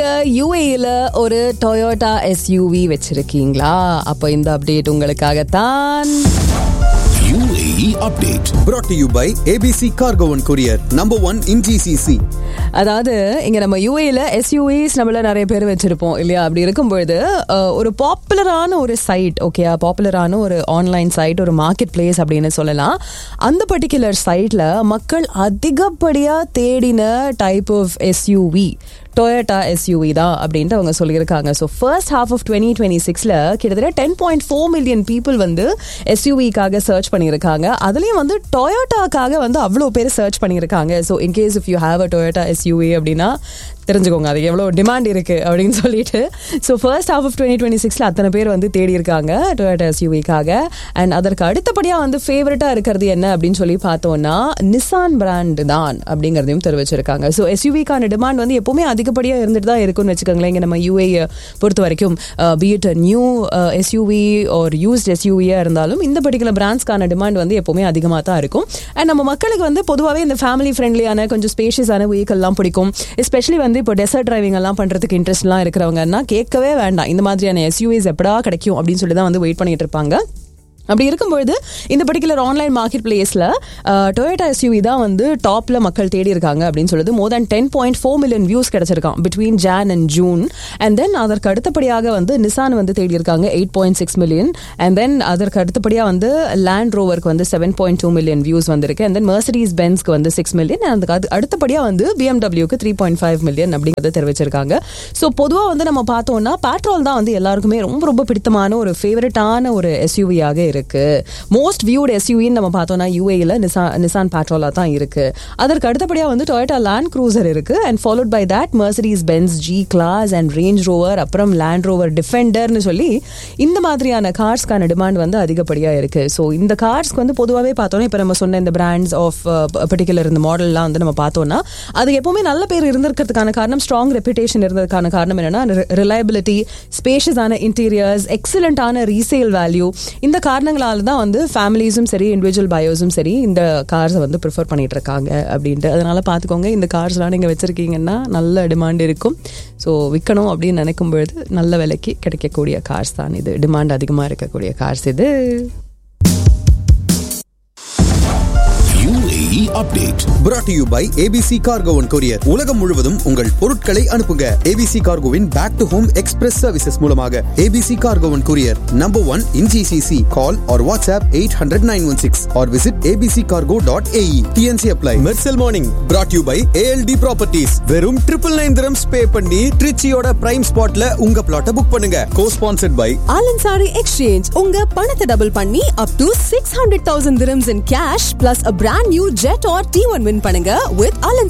நீங்க யூஏல ஒரு Toyota SUV வச்சிருக்கீங்களா அப்போ இந்த அப்டேட் உங்களுக்காகத்தான் UAE update. brought to you by ABC Cargo and Courier, number one in GCC. அதாவது இங்க நம்ம யூஏல எஸ்யூவிஸ் நம்மள நிறைய பேர் வச்சிருப்போம் இல்லையா அப்படி இருக்கும்பொழுது அஹ், ஒரு பாப்புலரான ஒரு சைட் ஓகே பாப்புலரான ஒரு ஆன்லைன் சைட் ஒரு மார்க்கெட் பிளேஸ் அப்படின்னு சொல்லலாம் அந்த பர்டிகுலர் சைட்ல மக்கள் அதிகப்படியா தேடின type of SUV Toyota SUV தான் அப்படின்ட்டு அவங்க சொல்லியிருக்காங்க so first half of twenty twenty சிக்ஸில் கிட்டத்தட்ட ten point four million people வந்து எஸ்யூவிக்காக சர்ச் பண்ணியிருக்காங்க அதுலேயும் வந்து டொயோட்டாக்காக வந்து அவ்வளோ பேர் சர்ச் பண்ணியிருக்காங்க so in case if you have a Toyota SUV அப்படின்னா தெரிஞ்சுக்கோங்க அது எவ்வளோ டிமாண்ட் இருக்கு அப்படின்னு சொல்லிட்டு so first half of twenty twenty சிக்ஸில் அத்தனை பேர் வந்து தேடி இருக்காங்க டொயோட்டா எஸ்யூவிக்காக அண்ட் அதற்கு அடுத்தபடியாக வந்து ஃபேவரட்டாக இருக்கிறது என்ன அப்படின்னு சொல்லி பார்த்தோம்னா நிசான் பிராண்ட் தான் அப்படிங்கிறதையும் தெரிவிச்சிருக்காங்க ஸோ எஸ்யூவிக்கான டிமாண்ட் வந்து எப்பவுமே அதிகப்படியாக இருந்துட்டு தான் இருக்கும்னு வச்சுக்கோங்களேன் இங்கே நம்ம யூஏ பொறுத்த வரைக்கும் பிஎட் நியூ எஸ்யூவி ஒரு யூஸ்ட் எஸ்யூவியாக இருந்தாலும் இந்த பர்டிகுலர் பிராண்ட்ஸ்க்கான டிமாண்ட் வந்து எப்பவுமே அதிகமாக தான் இருக்கும் அண்ட் நம்ம மக்களுக்கு வந்து பொதுவாகவே இந்த ஃபேமிலி ஃப்ரெண்ட்லியான கொஞ்சம் ஸ்பேஷியஸான வெஹிக்கல்லாம் பிடிக்கும் எஸ்பெஷலி வந்து இப்போ டெசர்ட் டிரைவிங் எல்லாம் பண்ணுறதுக்கு இன்ட்ரெஸ்ட்லாம் இருக்கிறவங்கன்னா கேட்கவே வேண்டாம் இந்த மாதிரியான எஸ்யூவிஸ் எப்படா கிடைக்கும் அப்படின்னு சொல்லி தான் வந்து வெயிட் பண்ணிட்டு இருப்பாங்க அப்படி இருக்கும்பொழுது இந்த பர்டிகுலர் ஆன்லைன் மார்க்கெட் பிளேஸில் டொயோட்டா எஸ்யூவி தான் வந்து டாப்ல மக்கள் தேடி இருக்காங்க அப்படின்னு சொல்லுது more than ten point four million views கிடைச்சிருக்கான் between Jan and June and then அதற்கு அடுத்தபடியாக வந்து நிசான் வந்து தேடி இருக்காங்க eight point six million and then அதற்கு அடுத்தபடியாக வந்து லேண்ட் ரோவருக்கு வந்து seven point two million views வந்திருக்கு அண்ட் தென் மெர்சடிஸ் பென்ஸ்க்கு வந்து சிக்ஸ் மில்லியன் அதுக்கு அது அடுத்தபடியாக வந்து பிஎம்டபிள்யூக்கு த்ரீ பாயிண்ட் ஃபைவ் மில்லியன் அப்படிங்கிறத தெரிவிச்சிருக்காங்க ஸோ பொதுவாக வந்து நம்ம பார்த்தோம்னா பேட்ரோல் தான் வந்து எல்லாருக்குமே ரொம்ப ரொம்ப பிடித்தமான ஒரு ஃபேவரட்டான ஒரு எஸ்யூவியாக இருக்கு மோஸ்ட் வியூட் எஸ்யூவின்னு நம்ம பார்த்தோம்னா யூஏல நிசா நிசான் பேட்ரோலாக தான் இருக்கு அதற்கு அடுத்தபடியாக வந்து டொயோட்டா லேண்ட் க்ரூசர் இருக்கு and followed by that Mercedes Benz G class and Range Rover அப்புறம் லேண்ட் ரோவர் டிஃபெண்டர்னு சொல்லி இந்த மாதிரியான கார்ஸ்க்கான டிமாண்ட் வந்து அதிகப்படியாக இருக்கு ஸோ இந்த கார்ஸ்க்கு வந்து பொதுவாகவே பார்த்தோன்னா இப்போ நம்ம சொன்ன இந்த பிராண்ட்ஸ் ஆஃப் பர்டிகுலர் இந்த மாடல்லாம் வந்து நம்ம பார்த்தோம்னா அது எப்பவுமே நல்ல பேர் இருந்திருக்கிறதுக்கான காரணம் ஸ்ட்ராங் ரெப்புடேஷன் இருந்ததுக்கான காரணம் என்னன்னா ரிலையபிலிட்டி ஸ்பேஷியஸான இன்டீரியர்ஸ் எக்ஸலண்டான ரீசேல் வேல்யூ இந்த காரணங்களால தான் வந்து ஃபேமிலிஸும் சரி இண்டிவிஜுவல் பயோஸும் சரி இந்த கார்ஸை வந்து ப்ரிஃபர் பண்ணிட்டு இருக்காங்க அப்படின்ட்டு அதனால பார்த்துக்கோங்க இந்த கார்ஸ்லாம் நீங்கள் வச்சிருக்கீங்கன்னா நல்ல டிமாண்ட் இருக்கும் ஸோ விற்கணும் அப்படின்னு நினைக்கும் பொழுது நல்ல விலைக்கு கிடைக்கக்கூடிய கார்ஸ் தான் இது டிமாண்ட் அதிகமாக இருக்கக்கூடிய கார்ஸ் இது UAE update. brought to you by ABC Cargo and Courier. உலகம் முழுவதும் உங்கள் பொருட்களை அனுப்புங்க ABC Cargoவின் back to home express services மூலமாக ABC Cargo and Courier, number one in GCC. Call or WhatsApp 800-916 or visit abccargo.ae. TNC apply. Mercel Morning brought to you by ALD Properties. வெறும் triple nine dirhams pay பண்ணி ட்ரிச்சியோட prime ஸ்பாட்ல உங்க பிளாட்டை book பண்ணுங்க co sponsored by Al Ansari exchange உங்க பணத்தை double பண்ணி up to six hundred thousand dirhams in cash plus a brand new Jetour T one win பண்ணுங்க வித்